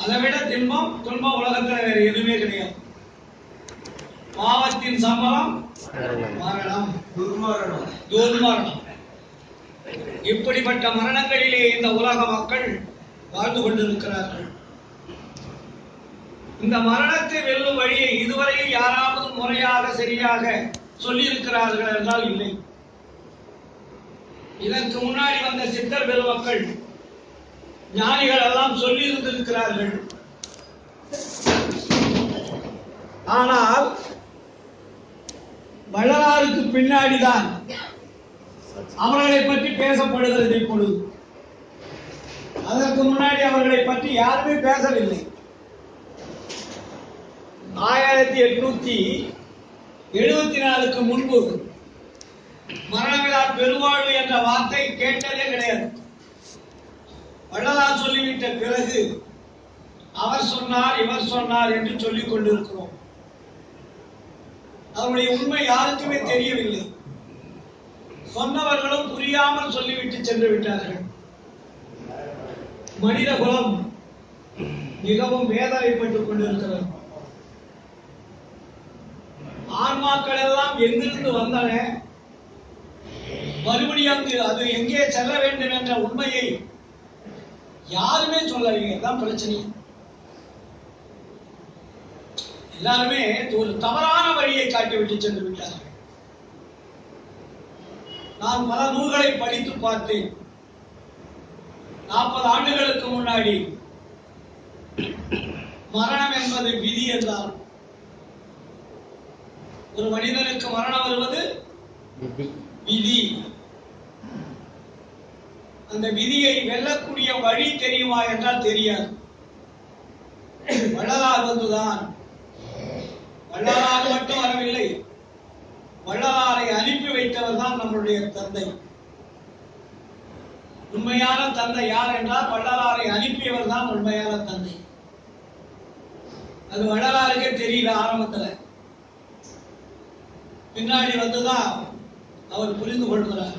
அதை விட தின்பம் துன்பம் உலகத்துல வேற எதுவுமே கிடையாது பாவத்தின் சம்பளம் மரணம் துர்மரணம் துர்மரணம் இப்படிப்பட்ட மரணங்களிலே இந்த உலக மக்கள் வாழ்ந்து கொண்டிருக்கிறார்கள் இந்த மரணத்தை வெல்லும் வழியை இதுவரையில் யாராவது முறையாக சரியாக சொல்லியிருக்கிறார்கள் என்றால் இல்லை இதற்கு முன்னாடி வந்த சித்தர் பெருமக்கள் ஞானிகள் எல்லாம் சொல்லி இருந்திருக்கிறார்கள் ஆனால் வள்ளலாருக்கு பின்னாடிதான் அவர்களை பற்றி பேசப்படுகிறது இப்பொழுது அதற்கு முன்னாடி அவர்களை பற்றி யாருமே பேசவில்லை ஆயிரத்தி எட்நூத்தி எழுபத்தி நாலுக்கு முன்பு மரணவிழா பெருவாழ்வு என்ற வார்த்தை கேட்டதே கிடையாது வள்ளலார் சொல்லிவிட்ட பிறகு அவர் சொன்னார் இவர் சொன்னார் என்று சொல்லிக் கொண்டிருக்கிறோம் அவருடைய உண்மை யாருக்குமே தெரியவில்லை சொன்னவர்களும் புரியாமல் சொல்லிவிட்டு சென்று விட்டார்கள் மனித குலம் மிகவும் வேதனைப்பட்டுக் கொண்டிருக்கிறது ஆன்மாக்கள் எல்லாம் எங்கிருந்து வந்தன மறுபடியும் அங்கு அது எங்கே செல்ல வேண்டும் என்ற உண்மையை யாருமே சொல்லலைங்க தான் பிரச்சனை எல்லாருமே ஒரு தவறான வழியை காட்டிவிட்டு சென்று விட்டார்கள் நான் பல நூல்களை படித்து பார்த்தேன் நாற்பது ஆண்டுகளுக்கு முன்னாடி மரணம் என்பது விதி என்றால் ஒரு மனிதனுக்கு மரணம் வருவது விதி அந்த விதியை வெல்லக்கூடிய வழி தெரியுமா என்றால் தெரியாது வள்ளலார் வந்துதான் வள்ளலார் மட்டும் வரவில்லை வள்ளலாரை அனுப்பி வைத்தவர் தான் நம்முடைய தந்தை உண்மையான தந்தை யார் என்றால் வள்ளலாரை அனுப்பியவர் தான் உண்மையான தந்தை அது வள்ளலாருக்கே தெரியல ஆரம்பத்துல பின்னாடி வந்துதான் அவர் புரிந்து கொள்கிறார்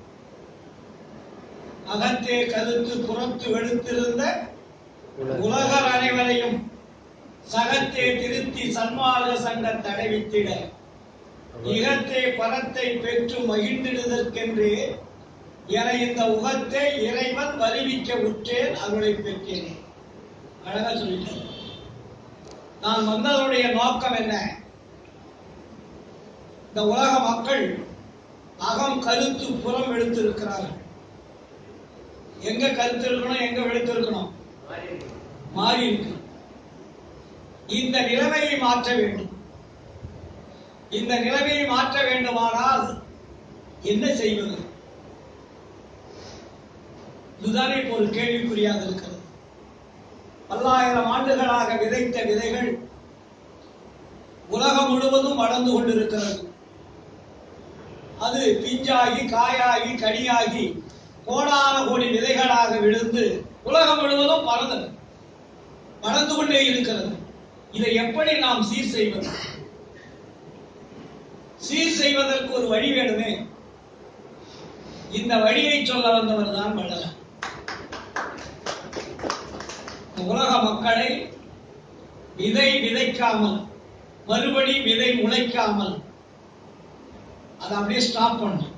அகத்தே கருத்து புறத்து வெளுத்திருந்த உலகர் அனைவரையும் சகத்தே திருத்தி சன்மார்க்க சங்க தடைவித்திட இகத்தே பரத்தை பெற்று மகிழ்ந்திடுதற்கென்று என இந்த உகத்தை இறைவன் வருவிக்க உற்றேன் அருளை பெற்றேனே அழகா சொல்லிட்டேன் நான் வந்ததனுடைய நோக்கம் என்ன இந்த உலக மக்கள் அகம் கருத்து புறம் எடுத்திருக்கிறார்கள் எங்க கருத்து இருக்கணும் எங்க வெளுத்து இருக்கணும் மாறி இருக்கு இந்த நிலைமையை மாற்ற வேண்டும் இந்த நிலைமையை மாற்ற வேண்டுமானால் என்ன செய்வது இதுதானே இப்போ ஒரு கேள்விக்குறியாக இருக்கிறது பல்லாயிரம் ஆண்டுகளாக விதைத்த விதைகள் உலகம் முழுவதும் வளர்ந்து கொண்டிருக்கிறது அது பிஞ்சாகி காயாகி கனியாகி கோடான கோடி விதைகளாக விழுந்து உலகம் முழுவதும் பறந்தது வளர்ந்து கொண்டே இருக்கிறது இதை எப்படி நாம் சீர் செய்வது சீர் செய்வதற்கு ஒரு வழி வேணுமே இந்த வழியை சொல்ல வந்தவர் தான் வள்ளலார் இந்த உலக மக்களை விதை விதைக்காமல் மறுபடி விதை முளைக்காமல் அதை அப்படியே ஸ்டாப் பண்ணணும்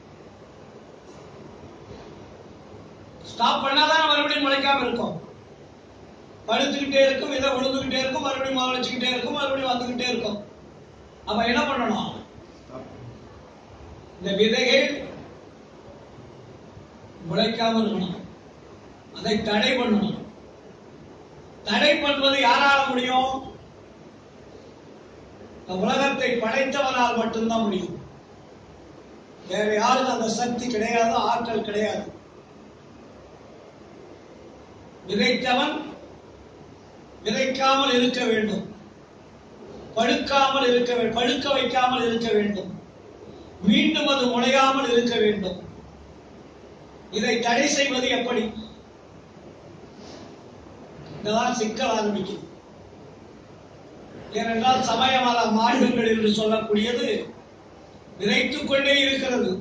ஸ்டாப் பண்ணாதான் மறுபடியும் முளைக்காம இருக்கும் படுத்துக்கிட்டே இருக்கும் விதை விழுந்துகிட்டே இருக்கும் மறுபடியும் முளைச்சுக்கிட்டே இருக்கும் மறுபடியும் வந்துகிட்டே இருக்கும் அப்ப என்ன பண்ணணும் இந்த விதைகள் முளைக்காம இருக்கணும் அதை தடை பண்ணணும் தடை பண்ணுவது யாரால முடியும் இந்த உலகத்தை படைத்தவனால் மட்டும்தான் முடியும் வேற யாரும் அந்த சக்தி கிடையாது ஆற்றல் கிடையாது விதைத்தவன் விதைக்காமல் இருக்க வேண்டும் படுக்காமல் இருக்க வேண்டும் படுக்க வைக்காமல் இருக்க வேண்டும் மீண்டும் அது முளையாமல் இருக்க வேண்டும் இதை தடை செய்வது எப்படி இதெல்லாம் சிக்கல் ஆரம்பிக்குது ஏனென்றால் சமயமல மார்க்கங்கள் என்று சொல்லக்கூடியது விதைத்துக் கொண்டே இருக்கிறது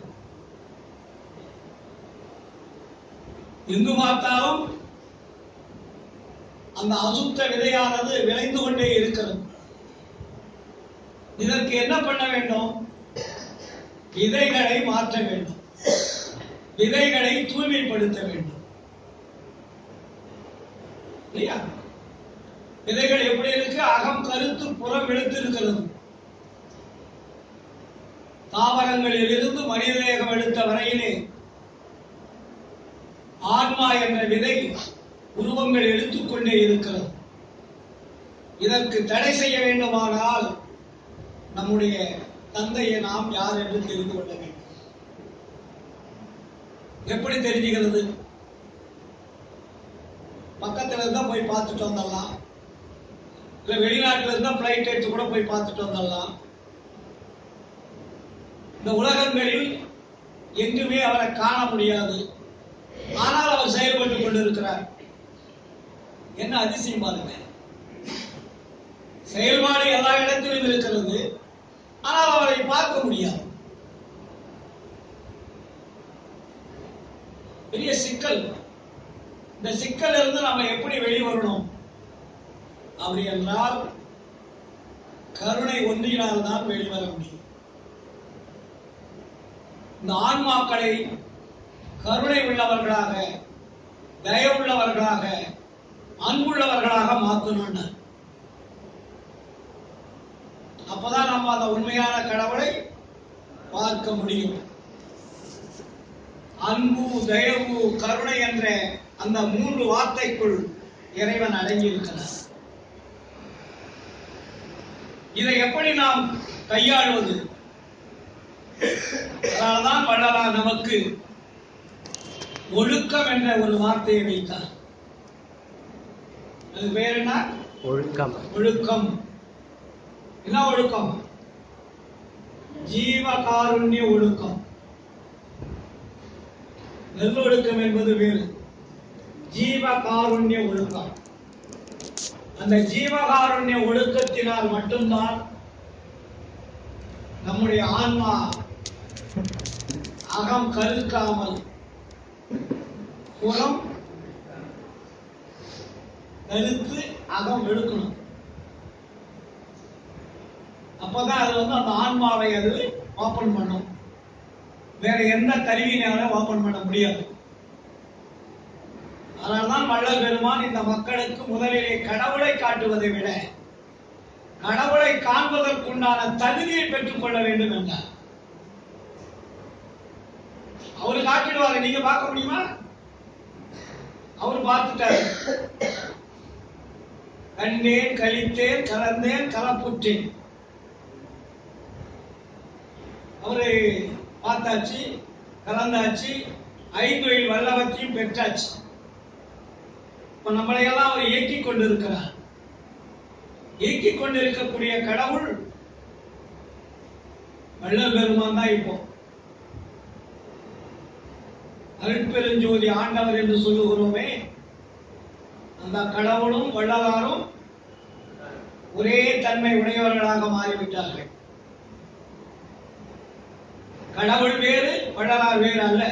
எங்கு பார்த்தாலும் அந்த அசுத்த விதையானது விளைந்து கொண்டே இருக்கிறது இதற்கு என்ன பண்ண வேண்டும் விதைகளை மாற்ற வேண்டும் விதைகளை தூய்மைப்படுத்த வேண்டும் இல்லையா விதைகள் எப்படி இருக்கு அகம் கருத்து புறம் வெளுத்து இருக்கிறது தாவரங்களில் இருந்து மனிதநேகம் எடுத்த வரையிலே ஆன்மா என்ற விதை உருவங்கள் எடுத்துக்கொண்டே இருக்கிறது இதற்கு தடை செய்ய வேண்டுமானால் நம்முடைய தந்தையை நாம் யார் என்று தெரிந்து கொள்ள வேண்டும் எப்படி தெரிஞ்சுக்கிறது பக்கத்துல இருந்தா போய் பார்த்துட்டு வந்துடலாம் இல்ல வெளிநாட்டுல இருந்தா பிளைட் எடுத்து கூட போய் பார்த்துட்டு வந்துடலாம் இந்த உலகங்களில் எங்குமே அவரை காண முடியாது ஆனால் அவர் செயல்பட்டுக் கொண்டிருக்கிறார் என்ன அதிசயம் பாருங்க செயல்பாடு எல்லா இடத்திலும் இருக்கிறது ஆனால் அவரை பார்க்க முடியாது பெரிய சிக்கல் இந்த சிக்கல் இருந்து நாம எப்படி வெளிவரணும் அப்படி என்றால் கருணை ஒன்றினால் தான் வெளிவர முடியும் இந்த ஆன்மாக்களை கருணை உள்ளவர்களாக தயவுள்ளவர்களாக அன்புள்ளவர்களாக மாற்றணும்னு அப்பதான் நம்ம அந்த உண்மையான கடவுளை பார்க்க முடியும் அன்பு தயவு கருணை என்ற அந்த மூன்று வார்த்தைக்குள் இறைவன் அடங்கி இருக்கிறார் இதை எப்படி நாம் கையாளுவது அதனால்தான் வள்ளலார் நமக்கு ஒழுக்கம் என்ற ஒரு வார்த்தையை வைத்தார் அது பேர் என்ன ஒழுக்கம் ஒழுக்கம் என்ன ஒழுக்கம் ஜீவகாருண்ய ஒழுக்கம் நல்லொழுக்கம் என்பது வேறு ஜீவகாருண்ய ஒழுக்கம் அந்த ஜீவகாருண்ய ஒழுக்கத்தினால் மட்டும்தான் நம்முடைய ஆன்மா அகம் கருக்காமல் புறம் கருத்து அகம் எடுக்கணும் அப்பதான் அது வந்து அந்த ஆன்மாவை அது ஓபன் பண்ணும் வேற எந்த கருவியினாலும் ஓபன் பண்ண முடியாது அதனால்தான் வள்ளல் பெருமான் இந்த மக்களுக்கு முதலிலே கடவுளை காட்டுவதை விட கடவுளை காண்பதற்குண்டான தகுதியை பெற்றுக் கொள்ள வேண்டும் என்றார் அவரு காட்டிடுவாரு நீங்க பார்க்க முடியுமா அவர் பார்த்துட்டாரு கண்டேன் கழித்தேன் கலந்தேன் கலப்புற்றேன் அவரு பார்த்தாச்சு கலந்தாச்சு ஐந்தொழில் வல்லவற்றையும் பெற்றாச்சு இப்ப நம்மளையெல்லாம் அவர் இயக்கிக் கொண்டிருக்கிறார் இயக்கிக் கொண்டிருக்கக்கூடிய கடவுள் வள்ளல் பெருமான் தான் இப்போ அருட்பெருஞ்சோதி ஆண்டவர் என்று சொல்லுகிறோமே அந்த கடவுளும் வள்ளலாரும் ஒரே தன்மை உடையவர்களாக மாறிவிட்டார்கள் கடவுள் வேறு வள்ளலார் வேறு அல்ல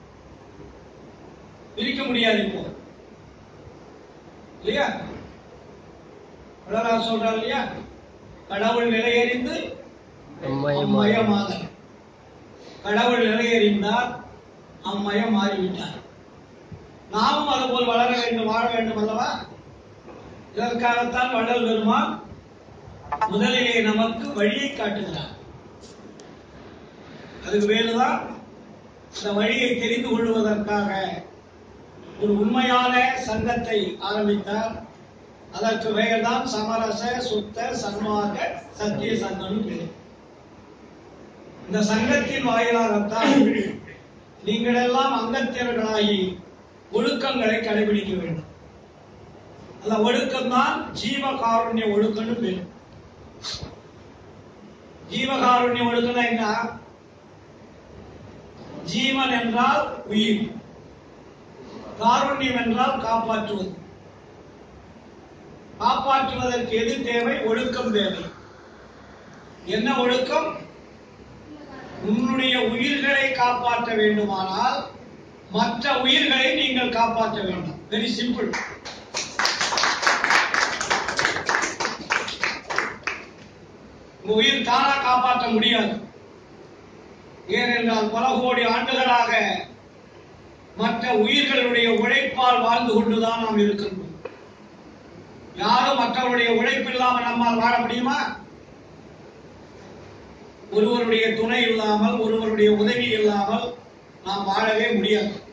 பிரிக்க முடியாது இப்போ இல்லையா வள்ளலார் சொல்றார் இல்லையா கடவுள் நிலையறிந்து அம்மயமாக கடவுள் நிலையறிந்தார் அம்மயம் மாறிவிட்டார் நாமும் அதுபோல் வளர வேண்டும் வாழ வேண்டும் அல்லவா இதற்காகத்தான் வள்ளல் பெருமான் முதலிலே நமக்கு வழியை காட்டுகிறார் அதுக்கு வேறுதான் இந்த வழியை தெரிந்து கொள்வதற்காக ஒரு உண்மையான சங்கத்தை ஆரம்பித்தார் அதற்கு பெயர்தான் சமரச சுத்த சன்மார்க்க சத்திய சங்கம் பேர் இந்த சங்கத்தின் வாயிலாகத்தான் நீங்கள் எல்லாம் அங்கத்தினர்களாகி ஒழுக்கங்களை கடைபிடிக்க வேண்டும் அந்த ஒழுக்கம் தான் ஜீவகாருண்ய ஒழுக்கம்னு பேர் ஜீவகாருண்ய ஒழுக்கம்னா என்ன ஜீவன் என்றால் உயிர் காருண்யம் என்றால் காப்பாற்றுவது காப்பாற்றுவதற்கு எது தேவை ஒழுக்கம் தேவை என்ன ஒழுக்கம் உன்னுடைய உயிர்களை காப்பாற்ற வேண்டுமானால் மற்ற உயிர்களை நீங்கள் காப்பாற்ற வேண்டும் வெரி சிம்பிள் உங்க உயிர் தானா காப்பாற்ற முடியாது ஏனென்றால் பல கோடி ஆண்டுகளாக மற்ற உயிர்களுடைய உழைப்பால் வாழ்ந்து கொண்டுதான் நாம் இருக்கின்றோம் யாரும் மற்றவருடைய உழைப்பு இல்லாமல் நம்மால் வாழ முடியுமா ஒருவருடைய துணை இல்லாமல் ஒருவருடைய உதவி இல்லாமல் நாம் வாழவே முடியாது